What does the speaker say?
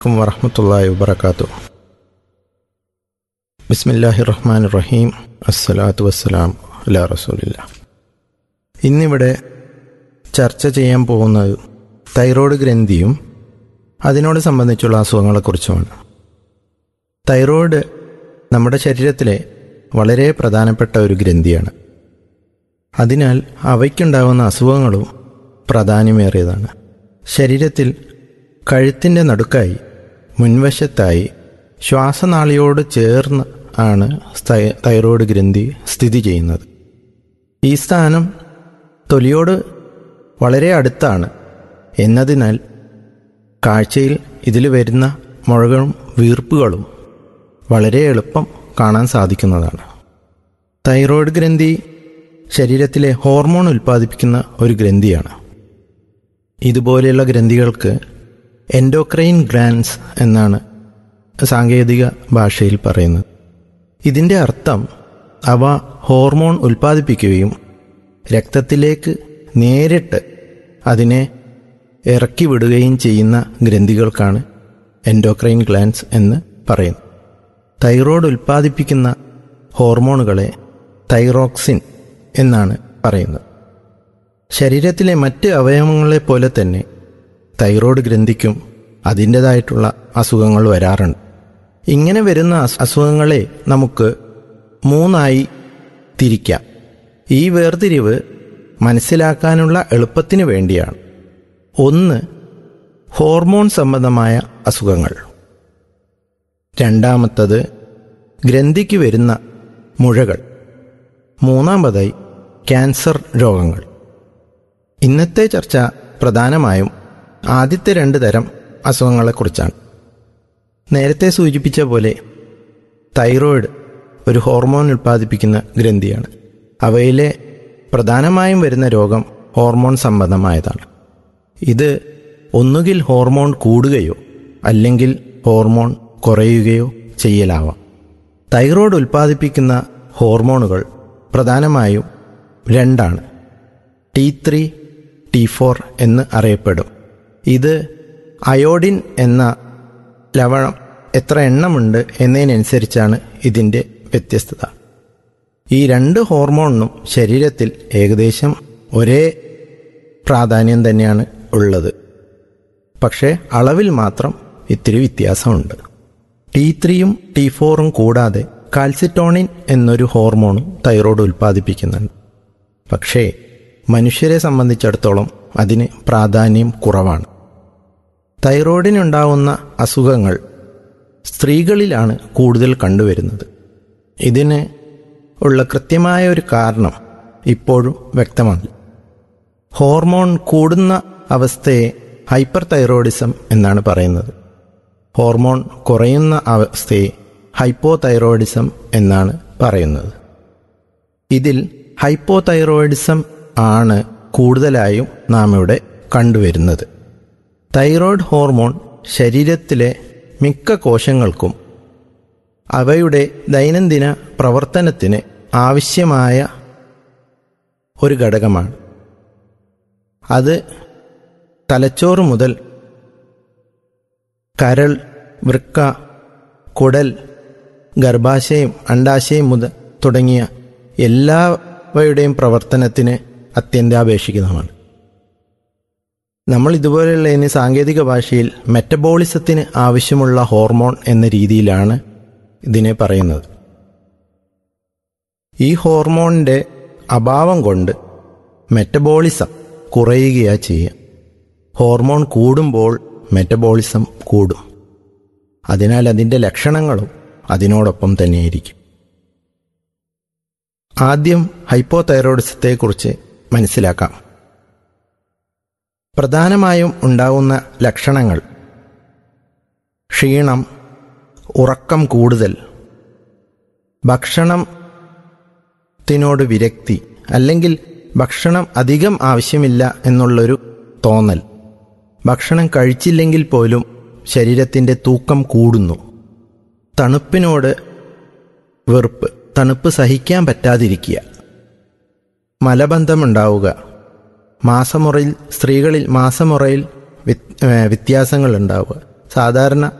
അലൈക്കും വറഹമത്തല്ലാഹി വബർക്കാത്തു ബിസ്മില്ലാഹി റഹ്മാൻ റഹീം അസ്സലാത്തു വസ്സലാം അലാ റസൂലില്ല ഇന്നിവിടെ ചർച്ച ചെയ്യാൻ പോകുന്നത് തൈറോയ്ഡ് ഗ്രന്ഥിയും അതിനോട് സംബന്ധിച്ചുള്ള അസുഖങ്ങളെക്കുറിച്ചുമാണ് തൈറോയ്ഡ് നമ്മുടെ ശരീരത്തിലെ വളരെ പ്രധാനപ്പെട്ട ഒരു ഗ്രന്ഥിയാണ് അതിനാൽ അവയ്ക്കുണ്ടാകുന്ന അസുഖങ്ങളും പ്രാധാന്യമേറിയതാണ് ശരീരത്തിൽ കഴുത്തിൻ്റെ നടുക്കായി മുൻവശത്തായി ശ്വാസനാളിയോട് ചേർന്ന് ആണ് സ്ഥൈ- തൈറോയ്ഡ് ഗ്രന്ഥി സ്ഥിതി ചെയ്യുന്നത് ഈ സ്ഥാനം തൊലിയോട് വളരെ അടുത്താണ് എന്നതിനാൽ കാഴ്ചയിൽ ഇതിൽ വരുന്ന മുഴകളും വീർപ്പുകളും വളരെ എളുപ്പം കാണാൻ സാധിക്കുന്നതാണ് തൈറോയ്ഡ് ഗ്രന്ഥി ശരീരത്തിലെ ഹോർമോൺ ഉൽപ്പാദിപ്പിക്കുന്ന ഒരു ഗ്രന്ഥിയാണ് ഇതുപോലെയുള്ള ഗ്രന്ഥികൾക്ക് എൻഡോക്രൈൻ ഗ്ലാൻസ് എന്നാണ് സാങ്കേതിക ഭാഷയിൽ പറയുന്നത് ഇതിൻ്റെ അർത്ഥം അവ ഹോർമോൺ ഉൽപ്പാദിപ്പിക്കുകയും രക്തത്തിലേക്ക് നേരിട്ട് അതിനെ ഇറക്കി വിടുകയും ചെയ്യുന്ന ഗ്രന്ഥികൾക്കാണ് എൻഡോക്രൈൻ ഗ്ലാൻസ് എന്ന് പറയുന്നത് തൈറോയ്ഡ് ഉൽപ്പാദിപ്പിക്കുന്ന ഹോർമോണുകളെ തൈറോക്സിൻ എന്നാണ് പറയുന്നത് ശരീരത്തിലെ മറ്റ് അവയവങ്ങളെ പോലെ തന്നെ തൈറോയ്ഡ് ഗ്രന്ഥിക്കും അതിൻ്റെതായിട്ടുള്ള അസുഖങ്ങൾ വരാറുണ്ട് ഇങ്ങനെ വരുന്ന അസു- അസുഖങ്ങളെ നമുക്ക് മൂന്നായി തിരിക്കാം ഈ വേർതിരിവ് മനസ്സിലാക്കാനുള്ള എളുപ്പത്തിന് വേണ്ടിയാണ് ഒന്ന് ഹോർമോൺ സംബന്ധമായ അസുഖങ്ങൾ രണ്ടാമത്തത് ഗ്രന്ഥിക്ക് വരുന്ന മുഴകൾ മൂന്നാമതായി ക്യാൻസർ രോഗങ്ങൾ ഇന്നത്തെ ചർച്ച പ്രധാനമായും ആദ്യത്തെ രണ്ട് തരം അസുഖങ്ങളെക്കുറിച്ചാണ് നേരത്തെ സൂചിപ്പിച്ച പോലെ തൈറോയിഡ് ഒരു ഹോർമോൺ ഉൽപ്പാദിപ്പിക്കുന്ന ഗ്രന്ഥിയാണ് അവയിലെ പ്രധാനമായും വരുന്ന രോഗം ഹോർമോൺ സംബന്ധമായതാണ് ഇത് ഒന്നുകിൽ ഹോർമോൺ കൂടുകയോ അല്ലെങ്കിൽ ഹോർമോൺ കുറയുകയോ ചെയ്യലാവാം തൈറോയ്ഡ് ഉൽപ്പാദിപ്പിക്കുന്ന ഹോർമോണുകൾ പ്രധാനമായും രണ്ടാണ് ടി ത്രീ ടി ഫോർ എന്ന് അറിയപ്പെടും ഇത് അയോഡിൻ എന്ന ലവണം എത്ര എണ്ണമുണ്ട് എന്നതിനനുസരിച്ചാണ് ഇതിൻ്റെ വ്യത്യസ്തത ഈ രണ്ട് ഹോർമോണിനും ശരീരത്തിൽ ഏകദേശം ഒരേ പ്രാധാന്യം തന്നെയാണ് ഉള്ളത് പക്ഷേ അളവിൽ മാത്രം ഇത്തിരി വ്യത്യാസമുണ്ട് ടി ത്രീയും ടി ഫോറും കൂടാതെ കാൽസിറ്റോണിൻ എന്നൊരു ഹോർമോണും തൈറോയ്ഡ് ഉൽപ്പാദിപ്പിക്കുന്നുണ്ട് പക്ഷേ മനുഷ്യരെ സംബന്ധിച്ചിടത്തോളം അതിന് പ്രാധാന്യം കുറവാണ് തൈറോയിഡിനുണ്ടാവുന്ന അസുഖങ്ങൾ സ്ത്രീകളിലാണ് കൂടുതൽ കണ്ടുവരുന്നത് ഇതിന് ഉള്ള കൃത്യമായ ഒരു കാരണം ഇപ്പോഴും വ്യക്തമല്ല ഹോർമോൺ കൂടുന്ന അവസ്ഥയെ ഹൈപ്പർ തൈറോയിഡിസം എന്നാണ് പറയുന്നത് ഹോർമോൺ കുറയുന്ന അവസ്ഥയെ ഹൈപ്പോ തൈറോയിഡിസം എന്നാണ് പറയുന്നത് ഇതിൽ ഹൈപ്പോ തൈറോയിഡിസം ആണ് കൂടുതലായും നാം ഇവിടെ കണ്ടുവരുന്നത് തൈറോയ്ഡ് ഹോർമോൺ ശരീരത്തിലെ മിക്ക കോശങ്ങൾക്കും അവയുടെ ദൈനംദിന പ്രവർത്തനത്തിന് ആവശ്യമായ ഒരു ഘടകമാണ് അത് തലച്ചോറ് മുതൽ കരൾ വൃക്ക കുടൽ ഗർഭാശയം അണ്ടാശയം മുതൽ തുടങ്ങിയ എല്ലാവയുടെയും പ്രവർത്തനത്തിന് അത്യന്താപേക്ഷിതമാണ് നമ്മൾ ഇതുപോലെയുള്ള ഇനി സാങ്കേതിക ഭാഷയിൽ മെറ്റബോളിസത്തിന് ആവശ്യമുള്ള ഹോർമോൺ എന്ന രീതിയിലാണ് ഇതിനെ പറയുന്നത് ഈ ഹോർമോണിൻ്റെ അഭാവം കൊണ്ട് മെറ്റബോളിസം കുറയുകയാ ചെയ്യുക ഹോർമോൺ കൂടുമ്പോൾ മെറ്റബോളിസം കൂടും അതിനാൽ അതിൻ്റെ ലക്ഷണങ്ങളും അതിനോടൊപ്പം തന്നെയായിരിക്കും ആദ്യം ഹൈപ്പോതൈറോയിഡിസത്തെക്കുറിച്ച് മനസ്സിലാക്കാം പ്രധാനമായും ഉണ്ടാകുന്ന ലക്ഷണങ്ങൾ ക്ഷീണം ഉറക്കം കൂടുതൽ ഭക്ഷണത്തിനോട് വിരക്തി അല്ലെങ്കിൽ ഭക്ഷണം അധികം ആവശ്യമില്ല എന്നുള്ളൊരു തോന്നൽ ഭക്ഷണം കഴിച്ചില്ലെങ്കിൽ പോലും ശരീരത്തിൻ്റെ തൂക്കം കൂടുന്നു തണുപ്പിനോട് വെറുപ്പ് തണുപ്പ് സഹിക്കാൻ പറ്റാതിരിക്കുക മലബന്ധമുണ്ടാവുക മാസമുറയിൽ സ്ത്രീകളിൽ മാസമുറയിൽ വ്യത്യാസങ്ങൾ ഉണ്ടാവുക സാധാരണ